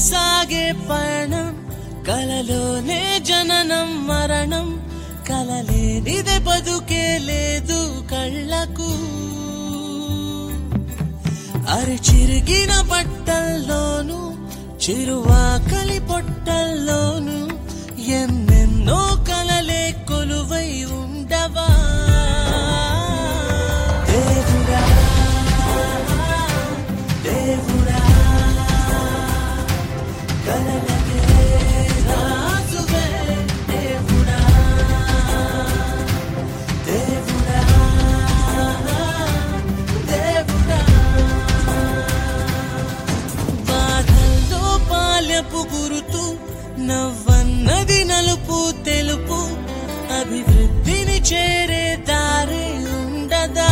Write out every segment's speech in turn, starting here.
సాగే పయనం కలలోనే జననం మరణం కలలేనిదే బతుకే లేదు కళ్ళకు అరి చిరిగిన బట్టల్లోను చిరువాకలి పొట్టల్లోను ఎన్నెన్నో కలలే కొలువై ఉండవా దేవుడా దేవుడా కలలకే రాజువే దేవుడా దేవుడా దేవుడా బాధల్లో పాలెపు గురుతు నవ్వన్నది నలుపు తెలుపు అభివృద్ధిని చేరే దారి ఉండదా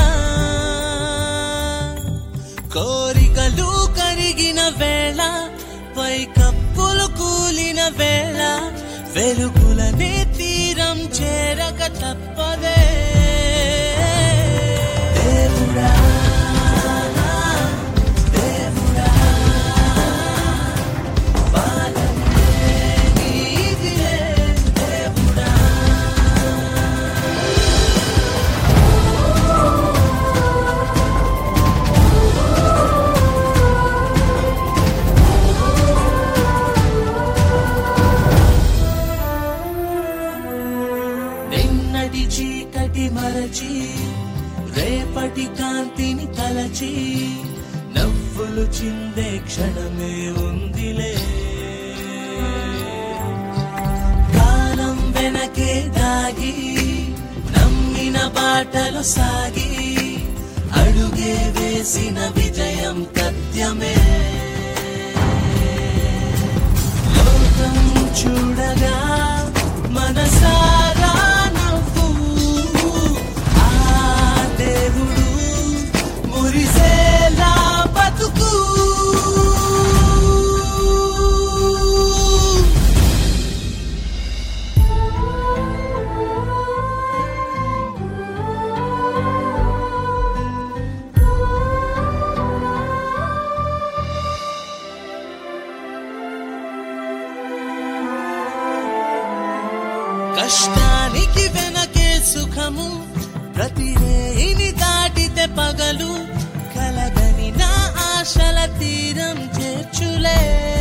కోరికలు కరిగిన వేళ పై కప్పులు కూలిన వేళ వెలుగులనే తీరం చేరక తప్పదే దేవుడా దేవుడా పాలనే నీదిలే దేవుడా నిన్నటి చీకటి మరచి రేపటి కాంతిని తలచి నవ్వులు చిందే క్షణమే ఉందిలే కాలం వెనకే దాగి నమ్మిన బాటలు సాగి అడుగే వేసిన విజయం తథ్యమే లోకం చూడగా మనసారా నవ్వు ఆ దేవుడు మురిసేలా బతుకు కష్టానికి వెనకే సుఖము ప్రతి రేయిని దాటితే పగలు కలగని నా ఆశల తీరం చేర్చులే